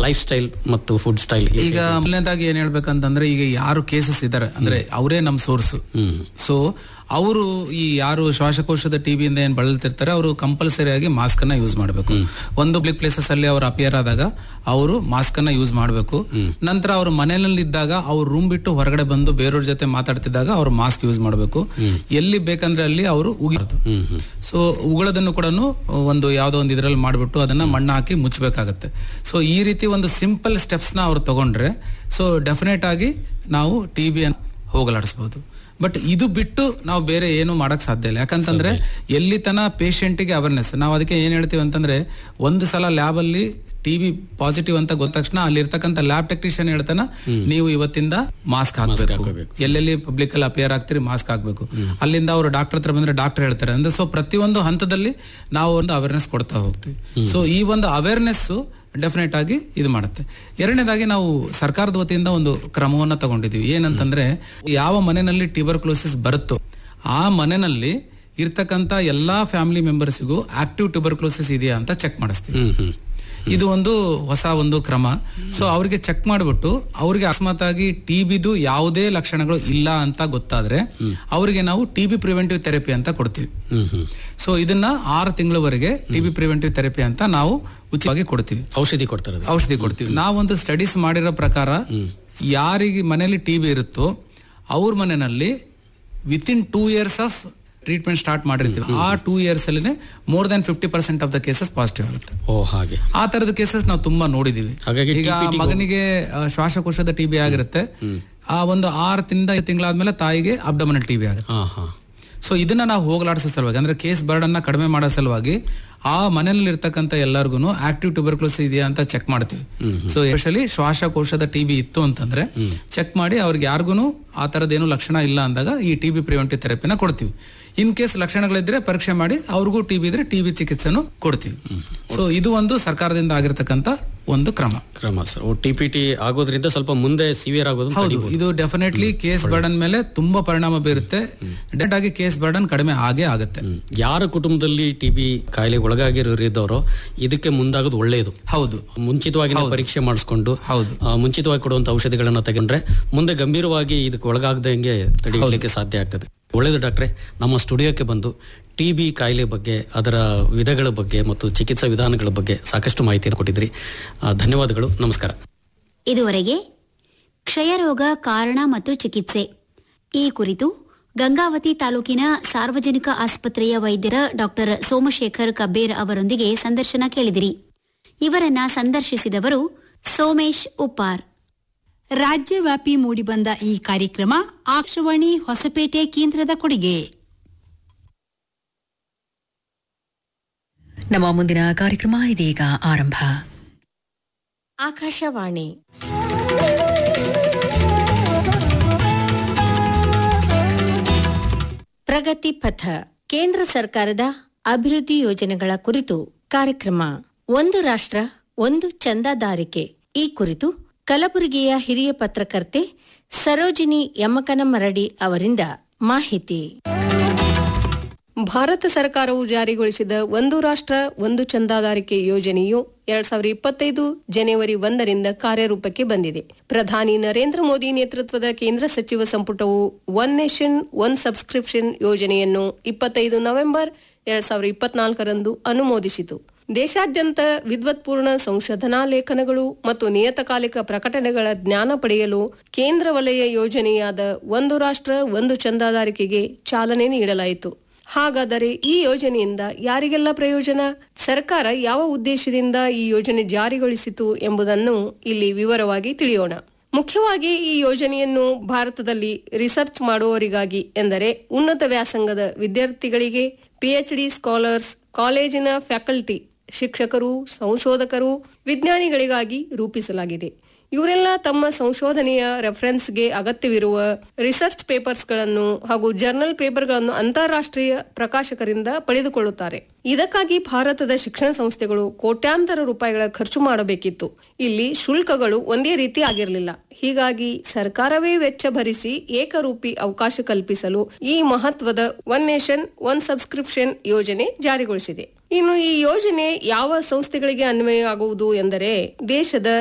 Life lifestyle ಮತ್ತು food style ಈಗ ಮೊದಲನೇದಾಗಿ ಏನ್ ಹೇಳ್ಬೇಕಂತಂದ್ರೆ ಈಗ ಯಾರು ಕೇಸಸ್ ಇದಾರೆ ಅಂದ್ರೆ ಅವರೇ ನಮ್ ಸೋರ್ಸ್ ಸೊ ಅವರು ಈ ಯಾರು ಶ್ವಾಸಕೋಶದ ಟಿಬಿಯಿಂದ ಏನ್ ಬಳಲ್ತಿರ್ತಾರೆ ಅವರು ಕಂಪಲ್ಸರಿ ಆಗಿ ಮಾಸ್ಕ್ ಅನ್ನ ಯೂಸ್ ಮಾಡಬೇಕು ಒಂದು ಪಬ್ಲಿಕ್ ಪ್ಲೇಸಸ್ ಅಲ್ಲಿ ಅವ್ರು ಅಪಿಯರ್ ಆದಾಗ ಅವರು ಮಾಸ್ಕ್ ಅನ್ನ ಯೂಸ್ ಮಾಡಬೇಕು ನಂತರ ಅವ್ರ ಮನೆಯಲ್ಲಿ ಇದ್ದಾಗ ಅವ್ರ ರೂಮ್ ಬಿಟ್ಟು ಹೊರಗಡೆ ಬಂದು ಬೇರೆಯವ್ರ ಜೊತೆ ಮಾತಾಡ್ತಿದ್ದಾಗ ಅವ್ರು ಮಾಸ್ಕ್ ಯೂಸ್ ಮಾಡಬೇಕು ಎಲ್ಲಿ ಬೇಕಂದ್ರೆ ಅಲ್ಲಿ ಅವರು ಉಗಿಬಾರ್ದು ಸೊ ಉಗುಳೋದನ್ನು ಕೂಡ ಒಂದು ಯಾವ್ದೋ ಒಂದು ಇದ್ರಲ್ಲಿ ಮಾಡ್ಬಿಟ್ಟು ಅದನ್ನ ಮಣ್ಣು ಹಾಕಿ ಮುಚ್ಚಬೇಕಾಗತ್ತೆ ಸೊ ಈ ರೀತಿ ಒಂದು ಸಿಂಪಲ್ ಸ್ಟೆಪ್ಸ್ ನ ಅವ್ರು ತಗೊಂಡ್ರೆ ಸೊ ಡೆಫಿನೆಟ್ ಆಗಿ ನಾವು ಟಿ ಬಿಯನ್ನು ಹೋಗಲಾಡಿಸ್ಬೋದು ಬಟ್ ಇದು ಬಿಟ್ಟು ನಾವು ಬೇರೆ ಏನು ಮಾಡಕ್ ಸಾಧ್ಯ ಇಲ್ಲ ಯಾಕಂತಂದ್ರೆ ಎಲ್ಲಿ ತನ ಪೇಷಂಟಿಗೆ ಅವೇರ್ನೆಸ್ ನಾವು ಅದಕ್ಕೆ ಏನ್ ಹೇಳ್ತೀವಿ ಅಂತಂದ್ರೆ ಒಂದು ಸಲ ಲ್ಯಾಬ್ ಅಲ್ಲಿ ಟಿವಿ ಪಾಸಿಟಿವ್ ಅಂತ ಗೊತ್ತ ತಕ್ಷಣ ಅಲ್ಲಿರ್ತಕ್ಕಂಥ ಲ್ಯಾಬ್ ಟೆಕ್ನಿಷಿಯನ್ ಹೇಳ್ತಾನ ನೀವು ಇವತ್ತಿಂದ ಮಾಸ್ಕ್ ಹಾಕಬೇಕು ಎಲ್ಲೆಲ್ಲಿ ಪಬ್ಲಿಕ್ ಅಲ್ಲಿ ಅಪಿಯರ್ ಆಗ್ತೀರಿ ಮಾಸ್ಕ್ ಹಾಕ್ಬೇಕು ಅಲ್ಲಿಂದ ಅವರು ಡಾಕ್ಟರ್ ಹತ್ರ ಬಂದ್ರೆ ಡಾಕ್ಟರ್ ಹೇಳ್ತಾರೆ ಅಂದ್ರೆ ಸೊ ಪ್ರತಿಯೊಂದು ಹಂತದಲ್ಲಿ ನಾವು ಒಂದು ಅವೇರ್ನೆಸ್ ಕೊಡ್ತಾ ಹೋಗ್ತೀವಿ ಸೊ ಈ ಒಂದು ಅವೇರ್ನೆಸ್ ಡೆಫಿನೆಟ್ ಆಗಿ ಇದು ಮಾಡುತ್ತೆ ಎರಡನೇದಾಗಿ ನಾವು ಸರ್ಕಾರದ ವತಿಯಿಂದ ಒಂದು ಕ್ರಮವನ್ನ ತಗೊಂಡಿದೀವಿ ಏನಂತಂದ್ರೆ ಯಾವ ಮನೆಯಲ್ಲಿ ಟ್ಯೂಬರ್ಕ್ಲೋಸಿಸ್ ಬರುತ್ತೋ ಆ ಮನೆಯಲ್ಲಿ ಇರ್ತಕ್ಕಂಥ ಎಲ್ಲಾ ಫ್ಯಾಮಿಲಿ ಮೆಂಬರ್ಸಿಗೂ ಆಕ್ಟಿವ್ ಟ್ಯೂಬರ್ಕ್ಲೋಸಿಸ್ ಇದೆಯಾ ಅಂತ ಚೆಕ್ ಮಾಡಿಸ್ತೀವಿ ಹ್ಮ್ ಹ್ಮ್ ಇದು ಒಂದು ಹೊಸ ಒಂದು ಕ್ರಮ ಸೊ ಅವ್ರಿಗೆ ಚೆಕ್ ಮಾಡಿಬಿಟ್ಟು ಅವ್ರಿಗೆ ಅಕಸ್ಮಾತ್ ಆಗಿ ಟಿ ಬಿದು ಯಾವುದೇ ಲಕ್ಷಣಗಳು ಇಲ್ಲ ಅಂತ ಗೊತ್ತಾದ್ರೆ ಅವರಿಗೆ ನಾವು ಟಿ ಬಿ ಪ್ರಿವೆಂಟಿವ್ ಥೆರಪಿ ಅಂತ ಕೊಡ್ತೀವಿ ಹ್ಮ್ ಹ್ಮ್ ಸೊ ಇದನ್ನ ಆರು ತಿಂಗಳವರೆಗೆ ಟಿ ಬಿ ಪ್ರಿವೆಂಟಿವ್ ಥೆರಪಿ ಅಂತ ನಾವು ಉಚಿತವಾಗಿ ಕೊಡ್ತೀವಿ ಔಷಧಿ ಕೊಡ್ತಾರೆ ಅದು. ಔಷಧಿ ಕೊಡ್ತೀವಿ ನಾವೊಂದು ಸ್ಟಡೀಸ್ ಮಾಡಿರೋ ಪ್ರಕಾರ ಯಾರಿಗೆ ಮನೆಯಲ್ಲಿ ಟಿ ಬಿ ಇರುತ್ತೋ ಅವ್ರ ಮನೆಯಲ್ಲಿ within two years of treatment start ಮಾಡಿರ್ತೀವಿ ಆ ಟೂ ಇಯರ್ಸ್ ಅಲ್ಲಿ more than fifty percent of the cases positive ಆಗುತ್ತೆ ಓ ಹಾಗೆ ಆ ತರದ ಕೇಸಸ್ ನಾವು ತುಂಬಾ ನೋಡಿದೀವಿ ಹಾಗಾಗಿ ಈಗ ಮಗನಿಗೆ ಆ, ಶ್ವಾಸಕೋಶದ ಟಿಬಿ ಆಗಿರುತ್ತೆ ಆ ಒಂದು ಆರು ತಿಂದ ತಿಂಗಳಾದ್ಮೇಲೆ ತಾಯಿಗೆ ಅಬ್ಡಮನಲ್ ಟಿಬಿ ಆಗುತ್ತೆ ಹಾ ಹಾ ಸೊ ಇದನ್ನ ನಾವು ಹೋಗಲಾಡಿಸೋ ಸಲುವಾಗಿ ಅಂದ್ರೆ ಕೇಸ್ ಬರ್ಡನ್ನ ಕಡಿಮೆ ಮಾಡೋ ಸಲುವಾಗಿ ಆ ಮನೆಯಲ್ಲಿ ಇರ್ತಕ್ಕಂಥ ಎಲ್ಲರಿಗೂ ಆಕ್ಟಿವ್ ಟ್ಯೂಬರ್ಕ್ಲೋಸ್ ಇದೆಯಾ ಅಂತ ಚೆಕ್ ಮಾಡ್ತೀವಿ ಸೊ ಎಸ್ಪೆಷಲಿ ಶ್ವಾಸಕೋಶದ ಟಿಬಿ ಇತ್ತು ಅಂತಂದ್ರೆ ಚೆಕ್ ಮಾಡಿ ಅವ್ರಿಗೆ ಯಾರಿಗೂ ಆ ತರದೇನು ಲಕ್ಷಣ ಇಲ್ಲ ಅಂದಾಗ ಈ ಟಿಬಿ ಪ್ರಿವೆಂಟಿವ್ ಥೆರಪಿನ ಕೊಡ್ತೀವಿ ಇನ್ ಕೇಸ್ ಲಕ್ಷಣಗಳಿದ್ರೆ ಪರೀಕ್ಷೆ ಮಾಡಿ ಅವ್ರಿಗೂ ಟಿಬಿ ಇದ್ರೆ ಟಿಬಿ ಚಿಕಿತ್ಸೆನು ಕೊಡ್ತೀವಿ ಸೊ ಇದು ಒಂದು ಸರ್ಕಾರದಿಂದ ಆಗಿರ್ತಕ್ಕಂಥ ಒಂದು ಕ್ರಮ ಕ್ರಮ ಸರ್ ಟಿ ಪಿ ಟಿ ಆಗೋದ್ರಿಂದ ಸ್ವಲ್ಪ ಮುಂದೆ ಸಿವಿಯರ್ ಆಗೋದು ಹೌದು ಇದು ಡೆಫಿನೆಟ್ಲಿ ಕೇಸ್ ಬರ್ಡನ್ ಮೇಲೆ ತುಂಬಾ ಪರಿಣಾಮ ಬೀರುತ್ತೆ ಡೆಟ್ ಆಗಿ ಕೇಸ್ ಬರ್ಡನ್ ಕಡಿಮೆ ಆಗೇ ಆಗುತ್ತೆ ಯಾರ ಕುಟುಂಬದಲ್ಲಿ ಟಿ ಬಿ ಕಾಯಿಲೆ ಒಳಗಾಗಿರೋರಿದ್ದವರೋ ಇದಕ್ಕೆ ಮುಂದಾಗೋದು ಒಳ್ಳೆಯದು ಹೌದು ಮುಂಚಿತವಾಗಿ ನಾವು ಪರೀಕ್ಷೆ ಮಾಡಿಸ್ಕೊಂಡು ಹೌದು. ಆ, ಮುಂಚಿತವಾಗಿ ಕೊಡುವಂತ ಔಷಧಿಗಳನ್ನ ತಗೊಂಡ್ರೆ ಮುಂದೆ ಗಂಭೀರವಾಗಿ ಇದಕ್ಕೆ ಒಳಗಾಗದಂಗೆ ತಡೆಯಲಿಕ್ಕೆ ಸಾಧ್ಯ ಆಗ್ತದೆ ಒಳ್ಳೆಯದು ಡಾಕ್ಟ್ರೆ ನಮ್ಮ ಸ್ಟುಡಿಯೋಕ್ಕೆ ಬಂದು ಟಿ ಬಿ ಕಾಯಿಲೆ ಬಗ್ಗೆ ಅದರ ವಿಧಗಳ ಬಗ್ಗೆ ಮತ್ತು ಚಿಕಿತ್ಸಾ ವಿಧಾನಗಳ ಬಗ್ಗೆ ಸಾಕಷ್ಟು ಮಾಹಿತಿಯನ್ನು ಕೊಟ್ಟಿದ್ರಿ ಆ, ಧನ್ಯವಾದಗಳು ನಮಸ್ಕಾರ ಇದುವರೆಗೆ ಕ್ಷಯರೋಗ ಕಾರಣ ಮತ್ತು ಚಿಕಿತ್ಸೆ ಈ ಕುರಿತು ಗಂಗಾವತಿ ತಾಲೂಕಿನ ಸಾರ್ವಜನಿಕ ಆಸ್ಪತ್ರೆಯ ವೈದ್ಯರ ಡಾಕ್ಟರ್ ಸೋಮಶೇಖರ್ ಕಬ್ಬೇರ್ ಅವರೊಂದಿಗೆ ಸಂದರ್ಶನ ಕೇಳಿದಿರಿ ಇವರನ್ನ ಸಂದರ್ಶಿಸಿದವರು ಸೋಮೇಶ್ ಉಪ್ಪಾರ್ ರಾಜ್ಯವ್ಯಾಪಿ ಮೂಡಿಬಂದ ಈ ಕಾರ್ಯಕ್ರಮ ಆಕಾಶವಾಣಿ ಹೊಸಪೇಟೆ ಕೇಂದ್ರದ ಕೊಡುಗೆ ನಮ್ಮ ಮುಂದಿನ ಕಾರ್ಯಕ್ರಮ ಇದೀಗ ಆರಂಭ ಆಕಾಶವಾಣಿ ಪ್ರಗತಿ ಪಥ ಕೇಂದ್ರ ಸರ್ಕಾರದ ಅಭಿವೃದ್ಧಿ ಯೋಜನೆಗಳ ಕುರಿತು ಕಾರ್ಯಕ್ರಮ ಒಂದು ರಾಷ್ಟ್ರ ಒಂದು ಚಂದಾದಾರಿಕೆ ಈ ಕುರಿತು ಕಲಬುರಗಿಯ ಹಿರಿಯ ಪತ್ರಕರ್ತೆ ಸರೋಜಿನಿ ಯಮಕನಮರಡಿ ಅವರಿಂದ ಮಾಹಿತಿ ಭಾರತ ಸರ್ಕಾರವು ಜಾರಿಗೊಳಿಸಿದ ಒಂದು ರಾಷ್ಟ್ರ ಒಂದು ಚಂದಾದಾರಿಕೆ ಯೋಜನೆಯು ಎರಡ್ ಸಾವಿರದ ಇಪ್ಪತ್ತೈದು ಜನವರಿ ಒಂದರಿಂದ ಕಾರ್ಯರೂಪಕ್ಕೆ ಬಂದಿದೆ ಪ್ರಧಾನಿ ನರೇಂದ್ರ ಮೋದಿ ನೇತೃತ್ವದ ಕೇಂದ್ರ ಸಚಿವ ಸಂಪುಟವು ಒನ್ ನೇಷನ್ ಒನ್ ಸಬ್ಸ್ಕ್ರಿಪ್ಷನ್ ಯೋಜನೆಯನ್ನು ಇಪ್ಪತ್ತೈದು ನವೆಂಬರ್ ಎರಡ್ ಸಾವಿರದ ಇಪ್ಪತ್ನಾಲ್ಕರಂದು ಅನುಮೋದಿಸಿತು ದೇಶಾದ್ಯಂತ ವಿದ್ವತ್ಪೂರ್ಣ ಸಂಶೋಧನಾ ಲೇಖನಗಳು ಮತ್ತು ನಿಯತಕಾಲಿಕ ಪ್ರಕಟಣೆಗಳ ಜ್ಞಾನ ಪಡೆಯಲು ಕೇಂದ್ರ ವಲಯ ಯೋಜನೆಯಾದ ಒಂದು ರಾಷ್ಟ್ರ ಒಂದು ಚಂದಾದಾರಿಕೆಗೆ ಚಾಲನೆ ನೀಡಲಾಯಿತು ಹಾಗಾದರೆ ಈ ಯೋಜನೆಯಿಂದ ಯಾರಿಗೆಲ್ಲ ಪ್ರಯೋಜನ ಸರ್ಕಾರ ಯಾವ ಉದ್ದೇಶದಿಂದ ಈ ಯೋಜನೆ ಜಾರಿಗೊಳಿಸಿತು ಎಂಬುದನ್ನು ಇಲ್ಲಿ ವಿವರವಾಗಿ ತಿಳಿಯೋಣ ಮುಖ್ಯವಾಗಿ ಈ ಯೋಜನೆಯನ್ನು ಭಾರತದಲ್ಲಿ ರಿಸರ್ಚ್ ಮಾಡುವವರಿಗಾಗಿ ಎಂದರೆ ಉನ್ನತ ವ್ಯಾಸಂಗದ ವಿದ್ಯಾರ್ಥಿಗಳಿಗೆ ಪಿಎಚ್ಡಿ ಸ್ಕಾಲರ್ಸ್ ಕಾಲೇಜಿನ ಫ್ಯಾಕಲ್ಟಿ ಶಿಕ್ಷಕರು ಸಂಶೋಧಕರು ವಿಜ್ಞಾನಿಗಳಿಗಾಗಿ ರೂಪಿಸಲಾಗಿದೆ ಇವರೆಲ್ಲ ತಮ್ಮ ಸಂಶೋಧನೆಯ ರೆಫರೆನ್ಸ್ಗೆ ಅಗತ್ಯವಿರುವ ರಿಸರ್ಚ್ ಪೇಪರ್ಸ್ಗಳನ್ನು ಹಾಗೂ ಜರ್ನಲ್ ಪೇಪರ್ಗಳನ್ನು ಅಂತಾರಾಷ್ಟ್ರೀಯ ಪ್ರಕಾಶಕರಿಂದ ಪಡೆದುಕೊಳ್ಳುತ್ತಾರೆ ಇದಕ್ಕಾಗಿ ಭಾರತದ ಶಿಕ್ಷಣ ಸಂಸ್ಥೆಗಳು ಕೋಟ್ಯಾಂತರ ರೂಪಾಯಿಗಳ ಖರ್ಚು ಮಾಡಬೇಕಿತ್ತು ಇಲ್ಲಿ ಶುಲ್ಕಗಳು ಒಂದೇ ರೀತಿ ಆಗಿರಲಿಲ್ಲ ಹೀಗಾಗಿ ಸರ್ಕಾರವೇ ವೆಚ್ಚ ಭರಿಸಿ ಏಕರೂಪಿ ಅವಕಾಶ ಕಲ್ಪಿಸಲು ಈ ಮಹತ್ವದ ಒನ್ ನೇಷನ್ ಒನ್ ಸಬ್ಸ್ಕ್ರಿಪ್ಷನ್ ಯೋಜನೆ ಜಾರಿಗೊಳಿಸಿದೆ ಇನ್ನು ಈ ಯೋಜನೆ ಯಾವ ಸಂಸ್ಥೆಗಳಿಗೆ ಅನ್ವಯ ಆಗುವುದು ಎಂದರೆ ದೇಶದ